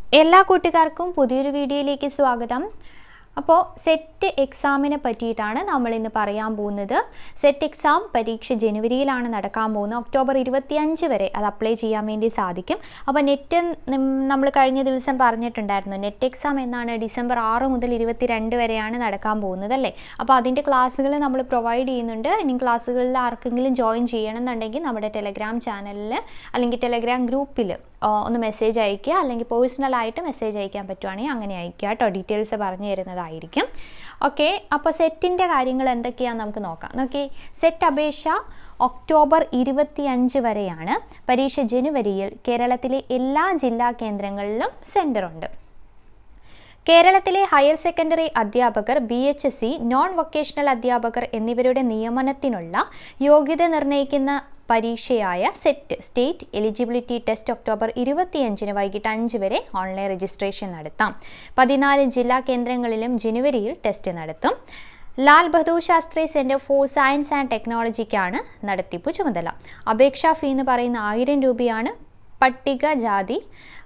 എല്ലാ കൂട്ടുകാർക്കും പുതിയൊരു വീഡിയോയിലേക്ക് സ്വാഗതം അപ്പോൾ സെറ്റ് എക്സാമിനെ പറ്റിയിട്ടാണ് നമ്മൾ ഇന്ന് പറയാൻ പോകുന്നത് സെറ്റ് എക്സാം പരീക്ഷ ജനുവരിയിലാണ് നടക്കാൻ പോകുന്നത് ഒക്ടോബർ ഇരുപത്തിയഞ്ച് വരെ അത് അപ്ലൈ ചെയ്യാൻ വേണ്ടി സാധിക്കും അപ്പോൾ നെറ്റ് നമ്മൾ കഴിഞ്ഞ ദിവസം പറഞ്ഞിട്ടുണ്ടായിരുന്നു നെറ്റ് എക്സാം എന്നാണ് ഡിസംബർ ആറ് മുതൽ ഇരുപത്തിരണ്ട് വരെയാണ് നടക്കാൻ പോകുന്നത് അല്ലേ അപ്പോൾ അതിൻ്റെ ക്ലാസ്സുകൾ നമ്മൾ പ്രൊവൈഡ് ചെയ്യുന്നുണ്ട് ഇനി ക്ലാസ്സുകളിൽ ആർക്കെങ്കിലും ജോയിൻ ചെയ്യണമെന്നുണ്ടെങ്കിൽ നമ്മുടെ ടെലഗ്രാം ചാനലിൽ അല്ലെങ്കിൽ ടെലഗ്രാം ഗ്രൂപ്പിൽ ഒന്ന് മെസ്സേജ് അയയ്ക്കുക അല്ലെങ്കിൽ പേഴ്സണലായിട്ട് മെസ്സേജ് അയക്കാൻ പറ്റുവാണെങ്കിൽ അങ്ങനെ അയയ്ക്കുക കേട്ടോ ഡീറ്റെയിൽസ് പറഞ്ഞു തരുന്നതായിരിക്കും ഓക്കെ അപ്പോൾ സെറ്റിൻ്റെ കാര്യങ്ങൾ എന്തൊക്കെയാണെന്ന് നമുക്ക് നോക്കാം നോക്കി സെറ്റ് അപേക്ഷ ഒക്ടോബർ ഇരുപത്തിയഞ്ച് വരെയാണ് പരീക്ഷ ജനുവരിയിൽ കേരളത്തിലെ എല്ലാ ജില്ലാ കേന്ദ്രങ്ങളിലും സെൻ്ററുണ്ട് കേരളത്തിലെ ഹയർ സെക്കൻഡറി അധ്യാപകർ B H S C non vocational അധ്യാപകർ എന്നിവരുടെ നിയമനത്തിനുള്ള യോഗ്യത നിർണ്ണയിക്കുന്ന പരീക്ഷയായ SET state eligibility test October ഇരുപത്തിയഞ്ചിന് വൈകിട്ട് അഞ്ച് വരെ ഓൺലൈൻ രജിസ്ട്രേഷൻ നടത്താം പതിനാല് ജില്ലാ കേന്ദ്രങ്ങളിലും ജനുവരിയിൽ ടെസ്റ്റ് നടത്തും Lal Bahadur Shastri centre for science and ടെക്നോളജിക്കാണ് നടത്തിപ്പ് ചുമതല അപേക്ഷാ ഫീ എന്ന് പറയുന്ന ആയിരം രൂപയാണ് പട്ടികജാതി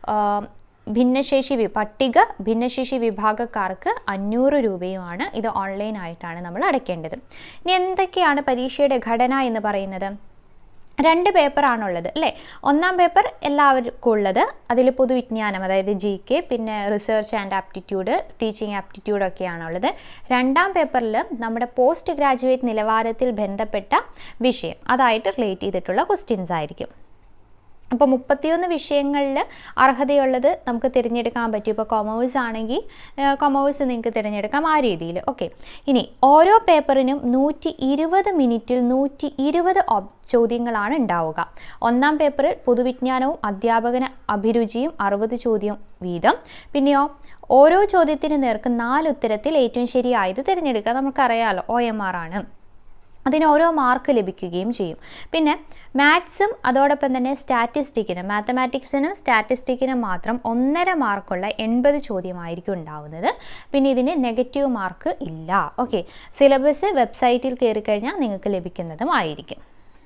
ഭിന്നശേഷി വി പട്ടിക ഭിന്നശേഷി വിഭാഗക്കാർക്ക് അഞ്ഞൂറ് രൂപയുമാണ് ഇത് ഓൺലൈനായിട്ടാണ് നമ്മൾ അടയ്ക്കേണ്ടത് ഇനി എന്തൊക്കെയാണ് പരീക്ഷയുടെ ഘടന എന്ന് പറയുന്നത് രണ്ട് പേപ്പറാണുള്ളത് അല്ലേ ഒന്നാം പേപ്പർ എല്ലാവർക്കും ഉള്ളത് അതിൽ പൊതുവിജ്ഞാനം അതായത് ജി കെ പിന്നെ research and aptitude teaching aptitude ഒക്കെയാണുള്ളത് രണ്ടാം പേപ്പറിൽ നമ്മുടെ പോസ്റ്റ് ഗ്രാജുവേറ്റ് നിലവാരത്തിൽ ബന്ധപ്പെട്ട വിഷയം അതായിട്ട് റിലേറ്റ് ചെയ്തിട്ടുള്ള ക്വസ്റ്റ്യൻസ് ആയിരിക്കും അപ്പോൾ മുപ്പത്തിയൊന്ന് വിഷയങ്ങളിൽ അർഹതയുള്ളത് നമുക്ക് തിരഞ്ഞെടുക്കാൻ പറ്റും ഇപ്പോൾ കൊമേഴ്സ് ആണെങ്കിൽ കൊമേഴ്സ് നിങ്ങൾക്ക് തിരഞ്ഞെടുക്കാം ആ രീതിയിൽ ഓക്കെ ഇനി ഓരോ പേപ്പറിനും നൂറ്റി ഇരുപത് മിനിറ്റിൽ നൂറ്റി ഇരുപത് ചോദ്യങ്ങളാണ് ഉണ്ടാവുക ഒന്നാം പേപ്പറിൽ പൊതുവിജ്ഞാനവും അധ്യാപകന അഭിരുചിയും അറുപത് ചോദ്യം വീതം പിന്നെയോ ഓരോ ചോദ്യത്തിന് നേർക്ക് നാല് ഉത്തരത്തിൽ ഏറ്റവും ശരിയായത് തിരഞ്ഞെടുക്കുക നമുക്കറിയാമല്ലോ ഒ എം ആർ ആണ് അതിന് ഓരോ മാർക്ക് ലഭിക്കുകയും ചെയ്യും പിന്നെ മാത്സും അതോടൊപ്പം തന്നെ സ്റ്റാറ്റിസ്റ്റിക്കിനും മാത്തമാറ്റിക്സിനും സ്റ്റാറ്റിസ്റ്റിക്കിനും മാത്രം ഒന്നര മാർക്കുള്ള എൺപത് ചോദ്യമായിരിക്കും ഉണ്ടാവുന്നത് പിന്നെ ഇതിന് നെഗറ്റീവ് മാർക്ക് ഇല്ല ഓക്കെ സിലബസ് വെബ്സൈറ്റിൽ കയറി കഴിഞ്ഞാൽ നിങ്ങൾക്ക് ലഭിക്കുന്നതും ആയിരിക്കും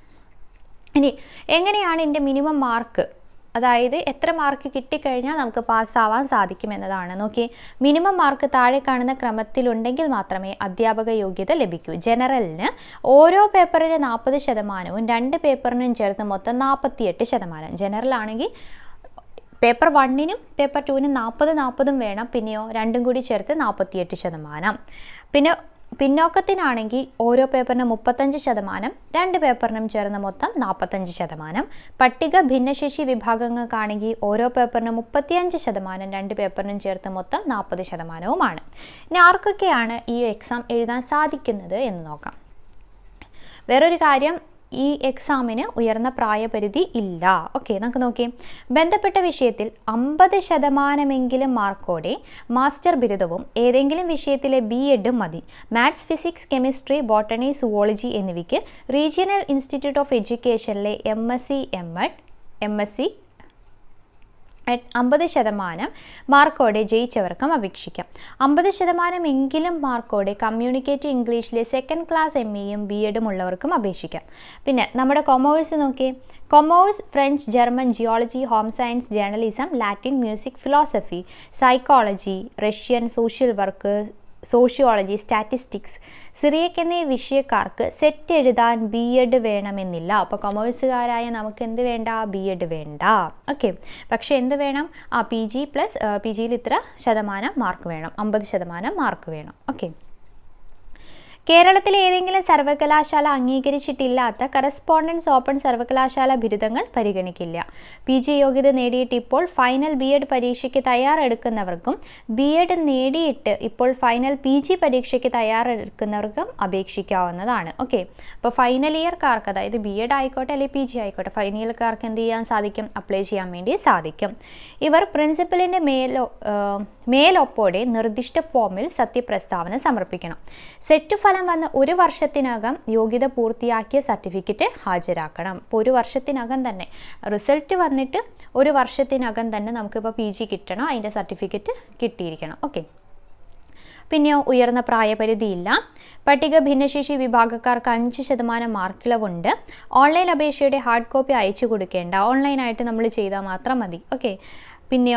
ഇനി എങ്ങനെയാണ് എൻ്റെ മിനിമം മാർക്ക് അതായത് എത്ര മാർക്ക് കിട്ടിക്കഴിഞ്ഞാൽ നമുക്ക് പാസ്സാവാൻ സാധിക്കും എന്നതാണ് നോക്കി മിനിമം മാർക്ക് താഴെ കാണുന്ന ക്രമത്തിലുണ്ടെങ്കിൽ മാത്രമേ അധ്യാപക യോഗ്യത ലഭിക്കൂ ജനറലിന് ഓരോ പേപ്പറിന് നാൽപ്പത് ശതമാനവും രണ്ട് പേപ്പറിനും ചേർത്ത് മൊത്തം നാൽപ്പത്തിയെട്ട് ശതമാനം ജനറൽ ആണെങ്കിൽ പേപ്പർ വണ്ണിനും പേപ്പർ ടുവിനും നാൽപ്പത് നാൽപ്പതും വേണം പിന്നെയോ രണ്ടും കൂടി ചേർത്ത് നാൽപ്പത്തിയെട്ട് ശതമാനം പിന്നെ പിന്നോക്കത്തിനാണെങ്കിൽ ഓരോ പേപ്പറിനും മുപ്പത്തഞ്ച് ശതമാനം രണ്ട് പേപ്പറിനും ചേർന്ന് മൊത്തം നാൽപ്പത്തഞ്ച് ശതമാനം പട്ടിക ഭിന്നശേഷി വിഭാഗങ്ങൾക്കാണെങ്കിൽ ഓരോ പേപ്പറിനും മുപ്പത്തിയഞ്ച് ശതമാനം രണ്ട് പേപ്പറിനും ചേർത്ത് മൊത്തം നാൽപ്പത് ശതമാനവുമാണ് ഇനി ആർക്കൊക്കെയാണ് ഈ എക്സാം എഴുതാൻ സാധിക്കുന്നത് എന്ന് നോക്കാം വേറൊരു കാര്യം ഈ എക്സാമിന് ഉയർന്ന പ്രായപരിധി ഇല്ല ഓക്കെ നമുക്ക് നോക്കി ബന്ധപ്പെട്ട വിഷയത്തിൽ അമ്പത് ശതമാനമെങ്കിലും മാർക്കോടെ മാസ്റ്റർ ബിരുദവും ഏതെങ്കിലും വിഷയത്തിലെ ബി എഡും മതി maths physics chemistry botany zoology എന്നിവയ്ക്ക് റീജിയണൽ ഇൻസ്റ്റിറ്റ്യൂട്ട് ഓഫ് എഡ്യൂക്കേഷനിലെ M S C M Ed M S C അമ്പത് ശതമാനം മാർക്കോടെ ജയിച്ചവർക്കും അപേക്ഷിക്കാം അമ്പത് ശതമാനം എങ്കിലും മാർക്കോടെ കമ്മ്യൂണിക്കേറ്റീവ് ഇംഗ്ലീഷിലെ സെക്കൻഡ് ക്ലാസ് എം എയും ബി എഡും ഉള്ളവർക്കും അപേക്ഷിക്കാം പിന്നെ നമ്മുടെ കൊമേഴ്സ് നോക്കി commerce French German geology home science journalism Latin music philosophy psychology Russian social work sociology statistics Syriac എന്നീ വിഷയക്കാർക്ക് സെറ്റ് എഴുതാൻ ബി എഡ് വേണമെന്നില്ല അപ്പോൾ കൊമേഴ്സുകാരായ നമുക്ക് എന്ത് വേണ്ട ബി എഡ് വേണ്ട ഓക്കെ പക്ഷേ എന്ത് വേണം ആ പി ജി പ്ലസ് പി ജിയിൽ ഇത്ര ശതമാനം മാർക്ക് വേണം അമ്പത് ശതമാനം മാർക്ക് വേണം ഓക്കെ കേരളത്തിലെ ഏതെങ്കിലും സർവകലാശാല അംഗീകരിച്ചിട്ടില്ലാത്ത കറസ്പോണ്ടൻസ് ഓപ്പൺ സർവകലാശാല ബിരുദങ്ങൾ പരിഗണിക്കില്ല പി ജി യോഗ്യത നേടിയിട്ട് ഇപ്പോൾ ഫൈനൽ ബി എഡ് പരീക്ഷയ്ക്ക് തയ്യാറെടുക്കുന്നവർക്കും ബി എഡ് നേടിയിട്ട് ഇപ്പോൾ ഫൈനൽ പി ജി പരീക്ഷയ്ക്ക് തയ്യാറെടുക്കുന്നവർക്കും അപേക്ഷിക്കാവുന്നതാണ് ഓക്കെ അപ്പോൾ ഫൈനൽ ഇയർക്കാർക്ക് അതായത് ബി എഡ് ആയിക്കോട്ടെ അല്ലെങ്കിൽ പി ജി ആയിക്കോട്ടെ ഫൈനൽ ഇയർക്കാർക്ക് എന്ത് ചെയ്യാൻ സാധിക്കും അപ്ലൈ ചെയ്യാൻ വേണ്ടി സാധിക്കും ഇവർ പ്രിൻസിപ്പലിൻ്റെ മേലോ മേലൊപ്പോടെ നിർദ്ദിഷ്ട ഫോമിൽ സത്യപ്രസ്താവന സമർപ്പിക്കണം സെറ്റ് ഫലം വന്ന് ഒരു വർഷത്തിനകം യോഗ്യത പൂർത്തിയാക്കിയ സർട്ടിഫിക്കറ്റ് ഹാജരാക്കണം ഇപ്പോൾ ഒരു വർഷത്തിനകം തന്നെ റിസൾട്ട് വന്നിട്ട് ഒരു വർഷത്തിനകം തന്നെ നമുക്കിപ്പോൾ പി ജി കിട്ടണം അതിൻ്റെ സർട്ടിഫിക്കറ്റ് കിട്ടിയിരിക്കണം ഓക്കെ പിന്നെയോ ഉയർന്ന പ്രായപരിധിയില്ല പട്ടിക ഭിന്നശേഷി വിഭാഗക്കാർക്ക് അഞ്ച് ശതമാനം മാർക്കിളവുണ്ട് ഓൺലൈൻ അപേക്ഷയുടെ ഹാർഡ് കോപ്പി അയച്ചു കൊടുക്കേണ്ട ഓൺലൈനായിട്ട് നമ്മൾ ചെയ്താൽ മാത്രം മതി ഓക്കെ പിന്നെയോ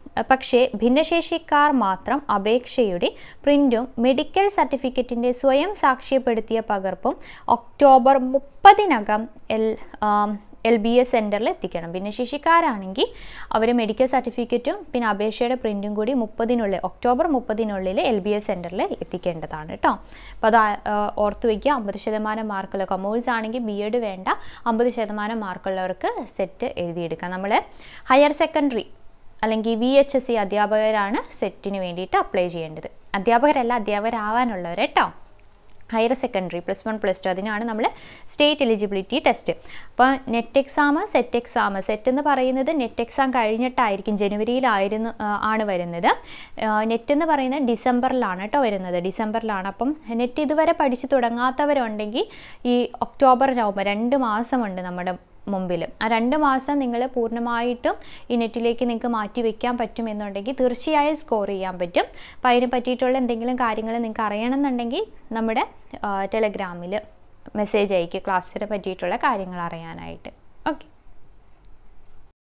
പക്ഷേ ഭിന്നശേഷിക്കാർ മാത്രം അപേക്ഷയുടെ പ്രിൻറ്റും മെഡിക്കൽ സർട്ടിഫിക്കറ്റിൻ്റെ സ്വയം സാക്ഷ്യപ്പെടുത്തിയ പകർപ്പും ഒക്ടോബർ മുപ്പതിനകം എൽ എൽ ബി എസ് സെൻറ്ററിൽ എത്തിക്കണം ഭിന്നശേഷിക്കാരാണെങ്കിൽ അവർ മെഡിക്കൽ സർട്ടിഫിക്കറ്റും പിന്നെ അപേക്ഷയുടെ പ്രിൻറ്റും കൂടി മുപ്പതിനുള്ളിൽ ഒക്ടോബർ മുപ്പതിനുള്ളിൽ എൽ ബി എസ് സെൻറ്ററിൽ എത്തിക്കേണ്ടതാണ് കേട്ടോ അപ്പോൾ അത് ഓർത്ത് വയ്ക്കുക അമ്പത് ശതമാനം മാർക്കുള്ള കൊമേഴ്സ് ആണെങ്കിൽ ബി എഡ് വേണ്ട അമ്പത് ശതമാനം മാർക്കുള്ളവർക്ക് സെറ്റ് എഴുതിയെടുക്കാം നമ്മൾ ഹയർ സെക്കൻഡറി അല്ലെങ്കിൽ വി എച്ച് എസ് സി അധ്യാപകരാണ് സെറ്റിന് വേണ്ടിയിട്ട് അപ്ലൈ ചെയ്യേണ്ടത് അധ്യാപകരല്ല അധ്യാപകരാവാനുള്ളവർ കേട്ടോ higher secondary plus one plus two അതിനാണ് നമ്മൾ സ്റ്റേറ്റ് എലിജിബിലിറ്റി ടെസ്റ്റ് അപ്പോൾ NET exam SET exam SET എന്ന് പറയുന്നത് നെറ്റ് എക്സാം കഴിഞ്ഞിട്ടായിരിക്കും ജനുവരിയിലായിരുന്നു ആണ് വരുന്നത് നെറ്റ് എന്ന് പറയുന്നത് ഡിസംബറിലാണ് കേട്ടോ വരുന്നത് ഡിസംബറിലാണ് അപ്പം നെറ്റ് ഇതുവരെ പഠിച്ചു തുടങ്ങാത്തവരുണ്ടെങ്കിൽ ഈ ഒക്ടോബർ നവംബർ രണ്ട് മാസമുണ്ട് നമ്മുടെ മുമ്പിൽ ആ രണ്ട് മാസം നിങ്ങൾ പൂർണ്ണമായിട്ടും ഈ നെറ്റിലേക്ക് നിങ്ങൾക്ക് മാറ്റി വയ്ക്കാൻ പറ്റുമെന്നുണ്ടെങ്കിൽ തീർച്ചയായും സ്കോർ ചെയ്യാൻ പറ്റും അപ്പോൾ അതിനെ പറ്റിയിട്ടുള്ള എന്തെങ്കിലും കാര്യങ്ങൾ നിങ്ങൾക്ക് അറിയണമെന്നുണ്ടെങ്കിൽ നമ്മുടെ ടെലഗ്രാമിൽ മെസ്സേജ് അയക്കുക ക്ലാസ്സിനെ പറ്റിയിട്ടുള്ള കാര്യങ്ങൾ അറിയാനായിട്ട് ഓക്കെ